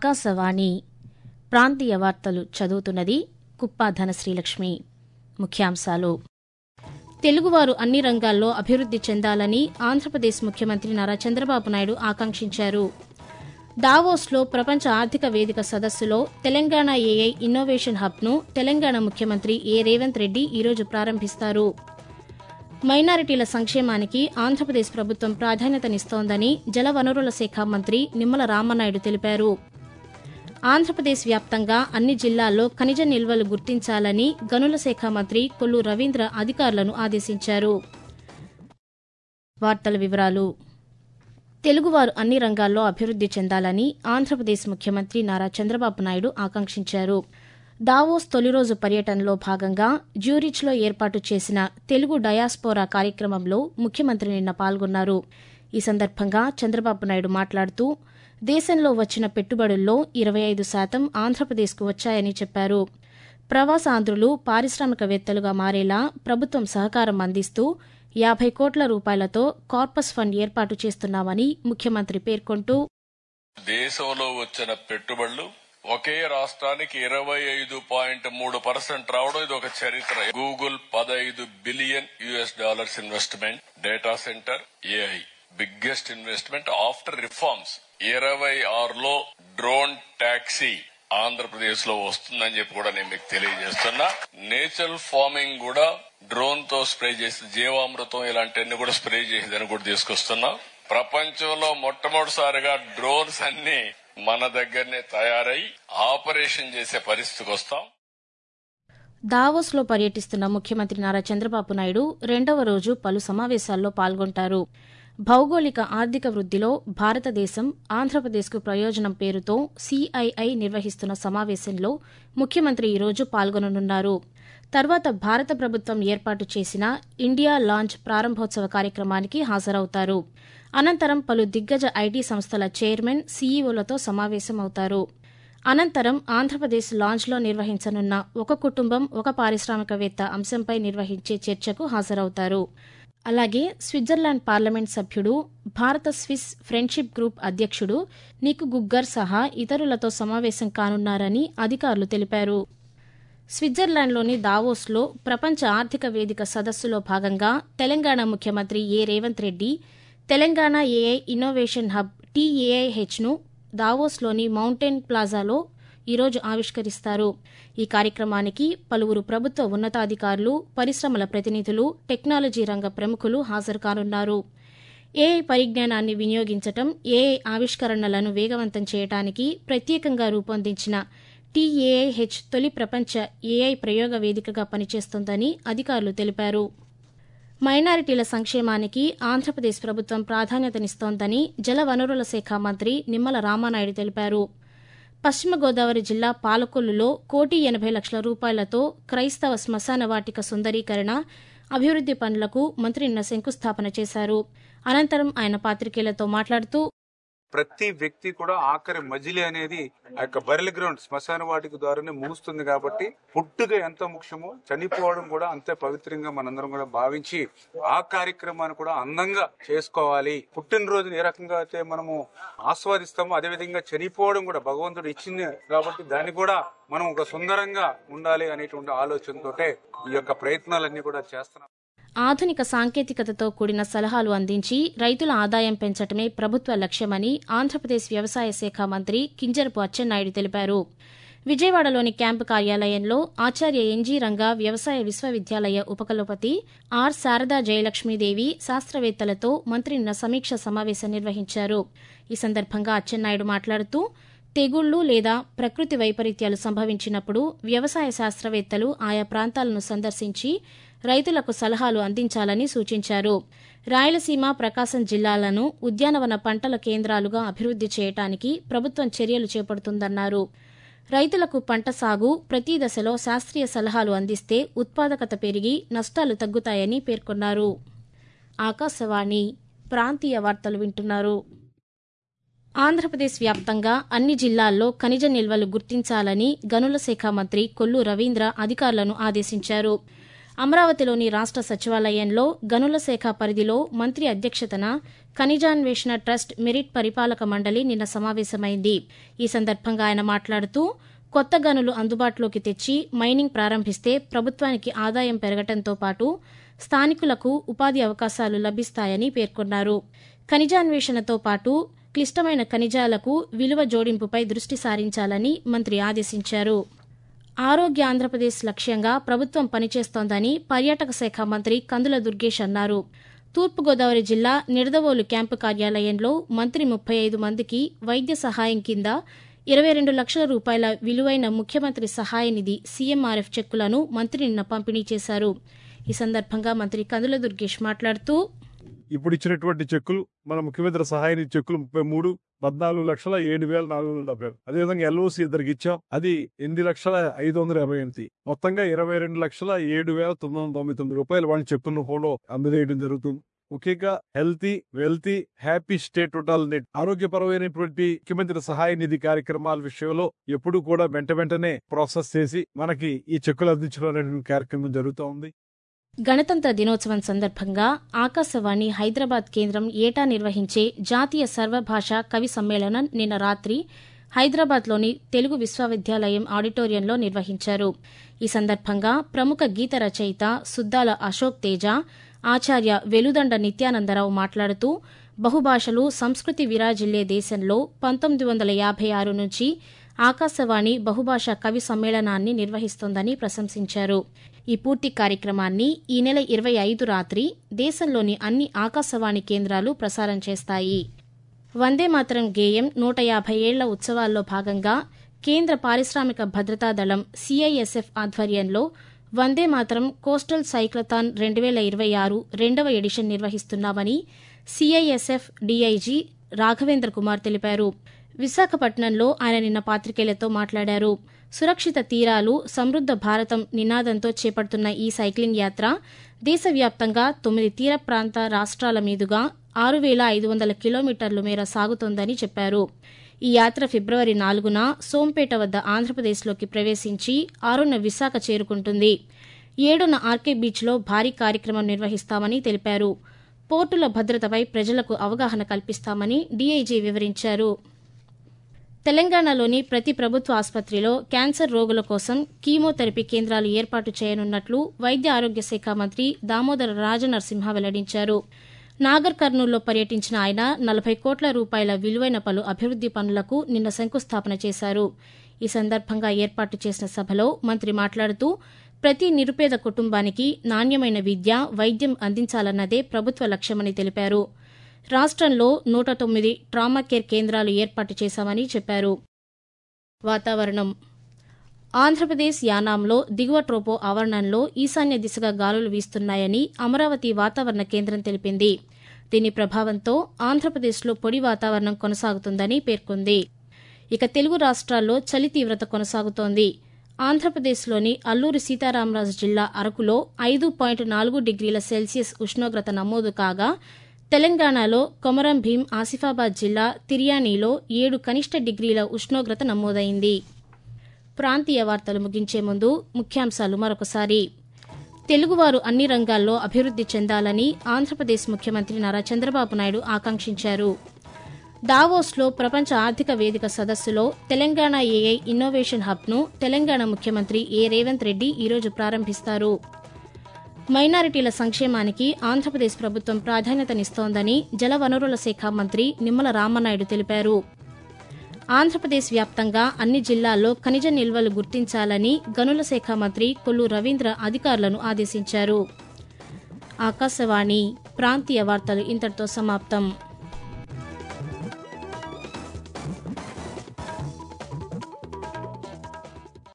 ఆకాశవాణి ప్రాంతీయ వార్తలు చదువుతున్నది కుప్ప ధనశ్రీలక్ష్మి ముఖ్యాంశాలు తెలుగువారు అన్ని రంగాల్లో అభివృద్ది చెందాలని ఆంధ్రప్రదేశ్ ముఖ్యమంత్రి నారా చంద్రబాబు నాయుడు ఆకాంక్షించారు దావోస్లో ప్రపంచ ఆర్థిక వేదిక సదస్సులో తెలంగాణ ఏఐ ఇన్నోవేషన్ హబ్ను తెలంగాణ ముఖ్యమంత్రి ఏ రేవంత్ రెడ్డి ఈరోజు ప్రారంభిస్తారు మైనారిటీల సంక్షేమానికి ఆంధ్రప్రదేశ్ ప్రభుత్వం ప్రాధాన్యతనిస్తోందని జలవనరుల శాఖ మంత్రి నిమ్మల రామనాయుడు తెలిపారు ఆంధ్రప్రదేశ్ వ్యాప్తంగా అన్ని జిల్లాల్లో ఖనిజ నిల్వలు గుర్తించాలని గనుల శాఖ మంత్రి కొల్లు రవీంద్ర అధికారులను ఆదేశించారు వార్తల వివరాలు తెలుగువారు అన్ని రంగాల్లో అభివృద్ది చెందాలని ఆంధ్రప్రదేశ్ ముఖ్యమంత్రి నారా చంద్రబాబు నాయుడు ఆకాంక్షించారు దావోస్ తొలిరోజు పర్యటనలో భాగంగా జ్యూరిచ్లో ఏర్పాటు చేసిన తెలుగు డయాస్పోరా కార్యక్రమంలో ముఖ్యమంత్రి నిన్న పాల్గొన్నారు ఈ సందర్భంగా చంద్రబాబు నాయుడు మాట్లాడుతూ దేశంలో వచ్చిన పెట్టుబడుల్లో ఇరవై ఐదు శాతం ఆంధ్రప్రదేశ్కు వచ్చాయని చెప్పారు ప్రవాసాంధ్రులు పారిశ్రామికవేత్తలుగా మారేలా ప్రభుత్వం సహకారం అందిస్తూ యాభై కోట్ల రూపాయలతో కార్పస్ ఫండ్ ఏర్పాటు చేస్తున్నామని ముఖ్యమంత్రి పేర్కొంటూ దేశంలో వచ్చిన పెట్టుబడులు ఒకే రాష్ట్రానికి ఇరవై ఐదు పాయింట్ మూడు పర్సెంట్ రావడం ఇది ఒక చరిత్ర గూగుల్ పదైదు billion US dollars investment data centre AI biggest investment after reforms ఇరవై ఆరులో డ్రోన్ టాక్సీ ఆంధ్రప్రదేశ్ లో వస్తుందని చెప్పి కూడా నేను మీకు తెలియజేస్తున్నా నేచురల్ ఫార్మింగ్ కూడా డ్రోన్ తో స్ప్రే చేసి జీవామృతం ఇలాంటివన్నీ కూడా స్ప్రే చేసేదని కూడా తీసుకొస్తున్నాం ప్రపంచంలో మొట్టమొదటిసారిగా డ్రోన్స్ అన్ని మన దగ్గరనే తయారై ఆపరేషన్ చేసే పరిస్థితికి వస్తాం దావోస్లో పర్యటిస్తున్న ముఖ్యమంత్రి నారా చంద్రబాబు నాయుడు రెండవ రోజు పలు సమావేశాల్లో పాల్గొంటారు భౌగోళిక ఆర్థిక వృద్దిలో భారతదేశం ఆంధ్రప్రదేశ్కు ప్రయోజనం పేరుతో సీఐఐ నిర్వహిస్తున్న సమావేశంలో ముఖ్యమంత్రి ఈరోజు పాల్గొననున్నారు తర్వాత భారత ప్రభుత్వం ఏర్పాటు చేసిన ఇండియా లాంచ్ ప్రారంభోత్సవ కార్యక్రమానికి హాజరవుతారు అనంతరం పలు దిగ్గజ ఐటీ సంస్థల చైర్మన్ సీఈఓలతో సమావేశమవుతారు అనంతరం ఆంధ్రప్రదేశ్ లాంచ్లో నిర్వహించనున్న ఒక కుటుంబం ఒక పారిశ్రామికవేత్త అంశంపై నిర్వహించే చర్చకు హాజరవుతారు అలాగే స్విట్జర్లాండ్ పార్లమెంట్ సభ్యుడు భారత స్విస్ ఫ్రెండ్షిప్ గ్రూప్ అధ్యక్షుడు నిక్ గుగ్గర్ సహా ఇతరులతో సమావేశం కానున్నారని అధికారులు తెలిపారు స్విట్జర్లాండ్లోని దావోస్లో ప్రపంచ ఆర్థిక వేదిక సదస్సులో భాగంగా తెలంగాణ ముఖ్యమంత్రి A Revanth Reddy Telangana AI innovation hub టీఏఐహెచ్ను దావోస్లోని మౌంటైన్ ప్లాజాలో ఈరోజు ఆవిష్కరిస్తారు ఈ కార్యక్రమానికి పలువురు ప్రభుత్వ ఉన్నతాధికారులు పరిశ్రమల ప్రతినిధులు టెక్నాలజీ రంగ ప్రముఖులు హాజరు కానున్నారు ఏఐ పరిజ్ఞానాన్ని వినియోగించటం ఏఐ ఆవిష్కరణలను వేగవంతం చేయడానికి ప్రత్యేకంగా రూపొందించిన టీఏఐహెచ్ తొలి ప్రపంచ ఏఐ ప్రయోగ వేదికగా పనిచేస్తోందని అధికారులు తెలిపారు మైనారిటీల సంక్షేమానికి ఆంధ్రప్రదేశ్ ప్రభుత్వం ప్రాధాన్యతనిస్తోందని జలవనరుల శాఖ మంత్రి నిమ్మల రామానాయుడు తెలిపారు పశ్చిమ గోదావరి జిల్లా పాలకొల్లులో కోటి ఎనభై లక్షల రూపాయలతో క్రైస్తవ శ్మశాన వాటిక సుందరీకరణ అభివృద్ది పనులకు మంత్రి నిన్న శంకుస్థాపన చేశారు అనంతరం ఆయన పాతికేయులతో మాట్లాడుతూ ప్రతి వ్యక్తి కూడా ఆఖరి మజిలీ అనేది ఆ యొక్క బరిల గ్రౌండ్ శ్మశాన వాటిక ద్వారానే ముగుస్తుంది కాబట్టి పుట్టుక ఎంత ముఖ్యమో చనిపోవడం కూడా అంతే పవిత్రంగా మనందరం కూడా భావించి ఆ కార్యక్రమాన్ని కూడా అందంగా చేసుకోవాలి పుట్టినరోజుని ఏ రకంగా అయితే మనము ఆస్వాదిస్తామో అదే విధంగా చనిపోవడం కూడా భగవంతుడు ఇచ్చింది కాబట్టి దాన్ని కూడా మనం ఒక సుందరంగా ఉండాలి అనేటువంటి ఆలోచనతోటే ఈ యొక్క ప్రయత్నాలన్నీ కూడా చేస్తున్నాం ఆధునిక సాంకేతికతతో కూడిన సలహాలు అందించి రైతుల ఆదాయం పెంచటమే ప్రభుత్వ లక్ష్యమని ఆంధ్రప్రదేశ్ వ్యవసాయ శాఖ మంత్రి కింజరపు అచ్చెన్నాయుడు తెలిపారు విజయవాడలోని క్యాంపు కార్యాలయంలో ఆచార్య ఎన్జీ రంగా వ్యవసాయ విశ్వవిద్యాలయ ఉపకులపతి ఆర్ శారదా జయలక్ష్మీదేవి శాస్త్రవేత్తలతో మంత్రి నిన్న సమీక్ష సమావేశం నిర్వహించారు ఈ సందర్భంగా అచ్చెన్నాయుడు మాట్లాడుతూ తెగుళ్లు లేదా ప్రకృతి వైపరీత్యాలు సంభవించినప్పుడు వ్యవసాయ శాస్త్రవేత్తలు ఆయా ప్రాంతాలను సందర్శించి రైతులకు సలహాలు అందించాలని సూచించారు రాయలసీమ ప్రకాశం జిల్లాలను ఉద్యానవన పంటల కేంద్రాలుగా అభివృద్ది చేయడానికి ప్రభుత్వం చర్యలు చేపడుతుందన్నారు రైతులకు పంట సాగు ప్రతి దశలో శాస్త్రీయ సలహాలు అందిస్తే ఉత్పాదకత పెరిగి నష్టాలు తగ్గుతాయని పేర్కొన్నారు ఆకాశవాణి ప్రాంతీయ వార్తలు వింటున్నారు ఆంధ్రప్రదేశ్ వ్యాప్తంగా అన్ని జిల్లాల్లో ఖనిజ నిల్వలు గుర్తించాలని గనుల శాఖ మంత్రి కొల్లు రవీంద్ర అధికారులను ఆదేశించారు అమరావతిలోని రాష్ట సచివాలయంలో గనుల శాఖ పరిధిలో మంత్రి అధ్యక్షతన ఖనిజాన్వేషణ ట్రస్ట్ మెరిట్ పరిపాలక మండలి నిన్న సమావేశమైంది ఈ సందర్భంగా ఆయన మాట్లాడుతూ కొత్త గనులు అందుబాటులోకి తెచ్చి మైనింగ్ ప్రారంభిస్తే ప్రభుత్వానికి ఆదాయం పెరగటంతో పాటు స్థానికులకు ఉపాధి అవకాశాలు లభిస్తాయని పేర్కొన్నారు ఖనిజాన్వేషణతో పాటు క్లిష్టమైన ఖనిజాలకు విలువ జోడింపుపై దృష్టి సారించాలని మంత్రి ఆదేశించారు ఆరోగ్య ఆంధ్రప్రదేశ్ లక్ష్యంగా ప్రభుత్వం పనిచేస్తోందని పర్యాటక శాఖ మంత్రి కందుల దుర్గేష్ అన్నారు తూర్పుగోదావరి జిల్లా నిడదవోలు క్యాంపు కార్యాలయంలో మంత్రి ముప్పై ఐదు మందికి వైద్య సహాయం కింద ఇరవై రెండు లక్షల రూపాయల విలువైన ముఖ్యమంత్రి సహాయ నిధి సీఎంఆర్ఎఫ్ చెక్కులను మంత్రి నిన్న పంపిణీ చేశారు ఈ సందర్భంగా మంత్రి కందుల దుర్గేష్ మాట్లాడుతూ ఇప్పుడు ఇచ్చినటువంటి చెక్కులు మన ముఖ్యమంత్రి సహాయ నిధి చెక్కులు ముప్పై మూడు పద్నాలుగు లక్షల ఏడు వేల నాలుగు వందల డెబ్బై అదేవిధంగా ఎల్ఓసి ఇద్దరికి ఇచ్చాం అది ఎనిమిది లక్షల ఐదు వందల ఇరవై ఎనిమిది మొత్తంగా ఇరవై రెండు లక్షల ఏడు వేల తొమ్మిది వందల తొంభై తొమ్మిది రూపాయలు వాళ్ళ చెక్కులను కూడా అందజేయడం జరుగుతుంది ముఖ్యంగా healthy wealthy happy state total net ఆరోగ్యపరమైనటువంటి ముఖ్యమంత్రి సహాయ నిధి కార్యక్రమాల విషయంలో ఎప్పుడు కూడా వెంట వెంటనే ప్రాసెస్ చేసి మనకి ఈ చెక్కులు అందించడం అనేటువంటి కార్యక్రమం జరుగుతూ ఉంది గణతంత్ర దినోత్సవం సందర్భంగా ఆకాశవాణి హైదరాబాద్ కేంద్రం ఏటా నిర్వహించే జాతీయ సర్వభాష కవి సమ్మేళనం నిన్న రాత్రి హైదరాబాద్లోని తెలుగు విశ్వవిద్యాలయం ఆడిటోరియంలో నిర్వహించారు ఈ సందర్భంగా ప్రముఖ గీత రచయిత సుద్దాల అశోక్ తేజ ఆచార్య వెలుదండ నిత్యానందరావు మాట్లాడుతూ బహుభాషలు సంస్కృతి విరాజిల్లే దేశంలో పంతొమ్మిది వందల యాభై ఆరు నుంచి ఆకాశవాణి బహుభాషా కవి సమ్మేళనాన్ని నిర్వహిస్తోందని ప్రశంసించారు ఈ పూర్తి కార్యక్రమాన్ని ఈ నెల ఇరవై ఐదు రాత్రి దేశంలోని అన్ని ఆకాశవాణి కేంద్రాలు ప్రసారం చేస్తాయి వందే మాతరం గేయం నూట యాభై ఏళ్ల ఉత్సవాల్లో భాగంగా కేంద్ర పారిశ్రామిక భద్రతా దళం సిఐఎస్ఎఫ్ ఆధ్వర్యంలో వందే మాతరం కోస్టల్ సైక్లథాన్ రెండు వేల ఇరవై ఆరు రెండవ ఎడిషన్ నిర్వహిస్తున్నామని సిఐఎస్ఎఫ్ డీఐజీ రాఘవేంద్ర కుమార్ తెలిపారు విశాఖపట్నంలో ఆయన నిన్న పాతికేయులతో మాట్లాడారు సురక్షిత తీరాలు సమృద్ద భారతం నినాదంతో చేపడుతున్న ఈ సైక్లింగ్ యాత్ర దేశవ్యాప్తంగా తొమ్మిది తీర ప్రాంత రాష్ట్రాల మీదుగా ఆరు వేల ఐదు వందల కిలోమీటర్ల మేర సాగుతోందని చెప్పారు ఈ యాత్ర ఫిబ్రవరి నాలుగున సోంపేట వద్ద ఆంధ్రప్రదేశ్లోకి ప్రవేశించి ఆరున విశాఖ చేరుకుంటుంది ఏడున ఆర్కే బీచ్లో భారీ కార్యక్రమం నిర్వహిస్తామని తెలిపారు పోర్టుల భద్రతపై ప్రజలకు అవగాహన కల్పిస్తామని డీఐజీ వివరించారు తెలంగాణలోని ప్రతి ప్రభుత్వ ఆసుపత్రిలో క్యాన్సర్ రోగుల కోసం కీమోథెరపీ కేంద్రాలు ఏర్పాటు చేయనున్నట్లు వైద్య ఆరోగ్య శాఖ మంత్రి దామోదర రాజనరసింహ వెల్లడించారు నాగర్ కర్నూల్లో పర్యటించిన ఆయన నలభై కోట్ల రూపాయల విలువైన పలు అభివృద్ది పనులకు నిన్న శంకుస్థాపన చేశారు ఈ సందర్భంగా ఏర్పాటు చేసిన సభలో మంత్రి మాట్లాడుతూ ప్రతి నిరుపేద కుటుంబానికి నాణ్యమైన విద్య వైద్యం అందించాలన్నదే ప్రభుత్వ లక్ష్యమని తెలిపారు రాష్ట్రంలో నూట తొమ్మిది ట్రామా కేర్ కేంద్రాలు ఏర్పాటు చేశామని చెప్పారు వాతావరణం ఆంధ్రప్రదేశ్ యానాంలో దిగువ ట్రోపో ఆవరణంలో ఈశాన్య దిశగా గాలులు వీస్తున్నాయని అమరావతి వాతావరణ కేంద్రం తెలిపింది దీని ప్రభావంతో ఆంధ్రప్రదేశ్లో పొడి వాతావరణం కొనసాగుతుందని పేర్కొంది ఇక తెలుగు రాష్ట్రాల్లో చలి తీవ్రత కొనసాగుతోంది ఆంధ్రప్రదేశ్లోని అల్లూరి సీతారామరాజు జిల్లా అరకులో ఐదు పాయింట్ నాలుగు డిగ్రీల సెల్సియస్ ఉష్ణోగ్రత నమోదు కాగా తెలంగాణలో కొమరం భీం ఆసిఫాబాద్ జిల్లా తిర్యానీలో ఏడు కనిష్ట డిగ్రీల ఉష్ణోగ్రత నమోదైంది ప్రాంతీయ వార్తలు ముగించే ముందు ముఖ్యాంశాలు మరొకసారి తెలుగువారు అన్ని రంగాల్లో అభివృద్ది చెందాలని ఆంధ్రప్రదేశ్ ముఖ్యమంత్రి నారా చంద్రబాబు నాయుడు ఆకాంక్షించారు దావోస్లో ప్రపంచ ఆర్థిక వేదిక సదస్సులో తెలంగాణ ఏఐ ఇన్నోవేషన్ హబ్ను తెలంగాణ ముఖ్యమంత్రి ఏ రేవంత్ రెడ్డి ఈరోజు ప్రారంభిస్తారు మైనారిటీల సంక్షేమానికి ఆంధ్రప్రదేశ్ ప్రభుత్వం ప్రాధాన్యతనిస్తోందని జలవనరుల శాఖ మంత్రి నిమ్మల రామనాయుడు తెలిపారు ఆంధ్రప్రదేశ్ వ్యాప్తంగా అన్ని జిల్లాల్లో ఖనిజ నిల్వలు గుర్తించాలని గనుల శాఖ మంత్రి కొల్లు రవీంద్ర అధికారులను ఆదేశించారు ఆకాశవాణి ప్రాంతీయ వార్తలు ఇంతటితో సమాప్తం